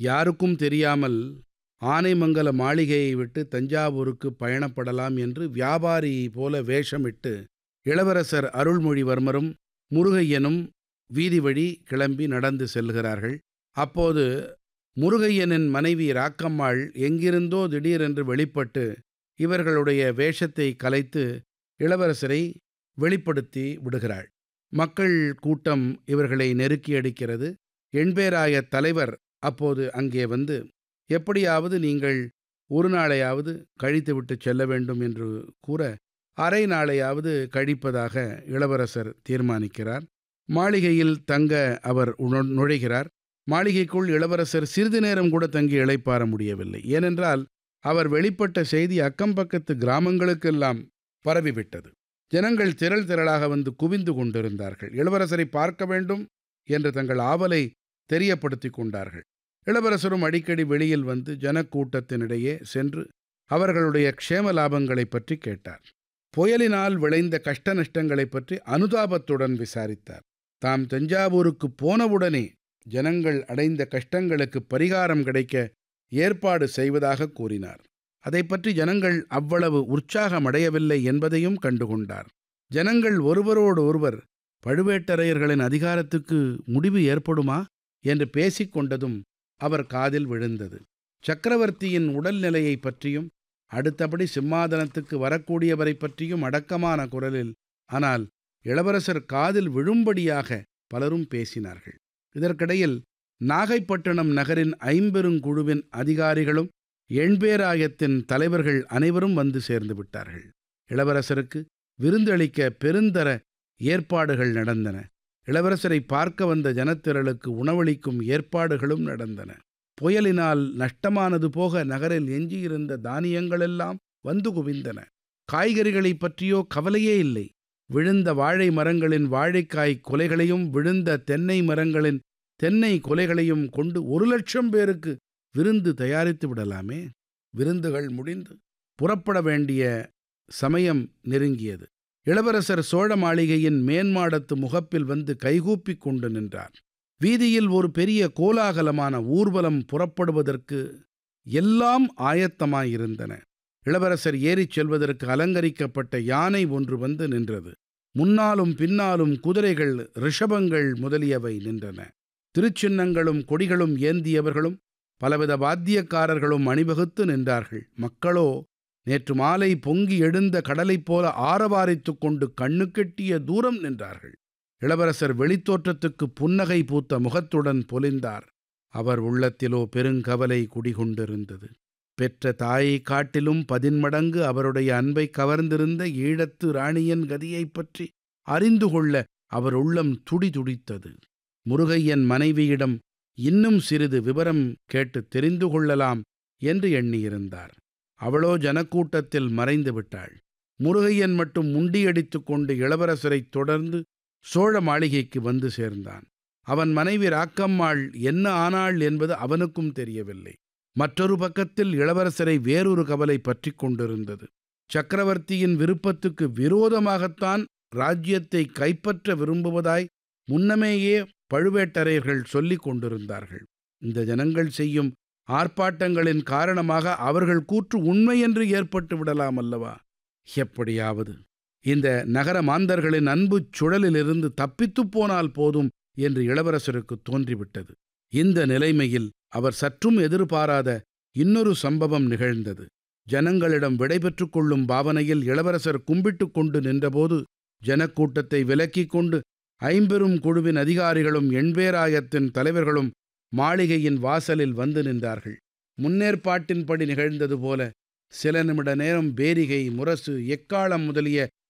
யாருக்கும் தெரியாமல் ஆனைமங்கல மாளிகையை விட்டு தஞ்சாவூருக்கு பயணப்படலாம் என்று வியாபாரி போல வேஷமிட்டு இளவரசர் அருள்மொழிவர்மரும் முருகையனும் வீதி வழி கிளம்பி நடந்து செல்கிறார்கள் அப்போது முருகையனின் மனைவி ராக்கம்மாள் எங்கிருந்தோ திடீரென்று வெளிப்பட்டு இவர்களுடைய வேஷத்தை கலைத்து இளவரசரை வெளிப்படுத்தி விடுகிறாள் மக்கள் கூட்டம் இவர்களை நெருக்கி அடிக்கிறது எண்பேராய தலைவர் அப்போது அங்கே வந்து எப்படியாவது நீங்கள் ஒரு நாளையாவது கழித்துவிட்டு செல்ல வேண்டும் என்று கூற அரை நாளையாவது கழிப்பதாக இளவரசர் தீர்மானிக்கிறார் மாளிகையில் தங்க அவர் உண- நுழைகிறார் மாளிகைக்குள் இளவரசர் சிறிது நேரம் கூட தங்கி இளைப்பாற முடியவில்லை ஏனென்றால் அவர் வெளிப்பட்ட செய்தி அக்கம்பக்கத்து கிராமங்களுக்கெல்லாம் பரவிவிட்டது ஜனங்கள் திரள் திரளாக வந்து குவிந்து கொண்டிருந்தார்கள் இளவரசரை பார்க்க வேண்டும் என்று தங்கள் ஆவலை தெரியப்படுத்திக் கொண்டார்கள் இளவரசரும் அடிக்கடி வெளியில் வந்து ஜனக்கூட்டத்தினிடையே சென்று அவர்களுடைய க்ஷேம லாபங்களைப் பற்றி கேட்டார் புயலினால் விளைந்த கஷ்ட நஷ்டங்களைப் பற்றி அனுதாபத்துடன் விசாரித்தார் தாம் தஞ்சாவூருக்கு போனவுடனே ஜனங்கள் அடைந்த கஷ்டங்களுக்கு பரிகாரம் கிடைக்க ஏற்பாடு செய்வதாக கூறினார் அதை பற்றி ஜனங்கள் அவ்வளவு உற்சாகமடையவில்லை என்பதையும் கண்டுகொண்டார் ஜனங்கள் ஒருவரோடு ஒருவர் பழுவேட்டரையர்களின் அதிகாரத்துக்கு முடிவு ஏற்படுமா என்று பேசிக் கொண்டதும் அவர் காதில் விழுந்தது சக்கரவர்த்தியின் உடல்நிலையை பற்றியும் அடுத்தபடி சிம்மாதனத்துக்கு வரக்கூடியவரை பற்றியும் அடக்கமான குரலில் ஆனால் இளவரசர் காதில் விழும்படியாக பலரும் பேசினார்கள் இதற்கிடையில் நாகைப்பட்டினம் நகரின் ஐம்பெருங்குழுவின் அதிகாரிகளும் எண்பேராயத்தின் தலைவர்கள் அனைவரும் வந்து சேர்ந்து விட்டார்கள் இளவரசருக்கு விருந்தளிக்க பெருந்தர ஏற்பாடுகள் நடந்தன இளவரசரை பார்க்க வந்த ஜனத்திரளுக்கு உணவளிக்கும் ஏற்பாடுகளும் நடந்தன புயலினால் நஷ்டமானது போக நகரில் எஞ்சியிருந்த தானியங்களெல்லாம் வந்து குவிந்தன காய்கறிகளைப் பற்றியோ கவலையே இல்லை விழுந்த வாழை மரங்களின் வாழைக்காய் கொலைகளையும் விழுந்த தென்னை மரங்களின் தென்னை கொலைகளையும் கொண்டு ஒரு லட்சம் பேருக்கு விருந்து தயாரித்து விடலாமே விருந்துகள் முடிந்து புறப்பட வேண்டிய சமயம் நெருங்கியது இளவரசர் சோழ மாளிகையின் மேன்மாடத்து முகப்பில் வந்து கைகூப்பிக் கொண்டு நின்றார் வீதியில் ஒரு பெரிய கோலாகலமான ஊர்வலம் புறப்படுவதற்கு எல்லாம் ஆயத்தமாயிருந்தன இளவரசர் ஏறிச் செல்வதற்கு அலங்கரிக்கப்பட்ட யானை ஒன்று வந்து நின்றது முன்னாலும் பின்னாலும் குதிரைகள் ரிஷபங்கள் முதலியவை நின்றன திருச்சின்னங்களும் கொடிகளும் ஏந்தியவர்களும் பலவித வாத்தியக்காரர்களும் அணிவகுத்து நின்றார்கள் மக்களோ நேற்று மாலை பொங்கி எழுந்த கடலைப் போல ஆரவாரித்துக் கொண்டு கண்ணுக்கெட்டிய தூரம் நின்றார்கள் இளவரசர் வெளித்தோற்றத்துக்கு புன்னகை பூத்த முகத்துடன் பொலிந்தார் அவர் உள்ளத்திலோ பெருங்கவலை குடிகொண்டிருந்தது பெற்ற தாயை காட்டிலும் பதின்மடங்கு அவருடைய அன்பை கவர்ந்திருந்த ஈழத்து ராணியின் கதியைப் பற்றி அறிந்து கொள்ள அவர் உள்ளம் துடிதுடித்தது முருகையன் மனைவியிடம் இன்னும் சிறிது விவரம் கேட்டு தெரிந்து கொள்ளலாம் என்று எண்ணியிருந்தார் அவளோ ஜனக்கூட்டத்தில் மறைந்து விட்டாள் முருகையன் மட்டும் முண்டியடித்துக் கொண்டு இளவரசரைத் தொடர்ந்து சோழ மாளிகைக்கு வந்து சேர்ந்தான் அவன் மனைவி ராக்கம்மாள் என்ன ஆனாள் என்பது அவனுக்கும் தெரியவில்லை மற்றொரு பக்கத்தில் இளவரசரை வேறொரு கவலை பற்றிக் கொண்டிருந்தது சக்கரவர்த்தியின் விருப்பத்துக்கு விரோதமாகத்தான் ராஜ்யத்தை கைப்பற்ற விரும்புவதாய் முன்னமேயே பழுவேட்டரையர்கள் சொல்லிக் கொண்டிருந்தார்கள் இந்த ஜனங்கள் செய்யும் ஆர்ப்பாட்டங்களின் காரணமாக அவர்கள் கூற்று உண்மையென்று ஏற்பட்டு விடலாம் அல்லவா எப்படியாவது இந்த நகர மாந்தர்களின் அன்புச் சுழலிலிருந்து தப்பித்துப் போனால் போதும் என்று இளவரசருக்கு தோன்றிவிட்டது இந்த நிலைமையில் அவர் சற்றும் எதிர்பாராத இன்னொரு சம்பவம் நிகழ்ந்தது ஜனங்களிடம் விடைபெற்றுக் கொள்ளும் பாவனையில் இளவரசர் கும்பிட்டுக் கொண்டு நின்றபோது ஜனக்கூட்டத்தை விலக்கிக் கொண்டு ஐம்பெரும் குழுவின் அதிகாரிகளும் எண்பேராயத்தின் தலைவர்களும் மாளிகையின் வாசலில் வந்து நின்றார்கள் முன்னேற்பாட்டின்படி நிகழ்ந்தது போல சில நிமிட நேரம் பேரிகை முரசு எக்காளம் முதலிய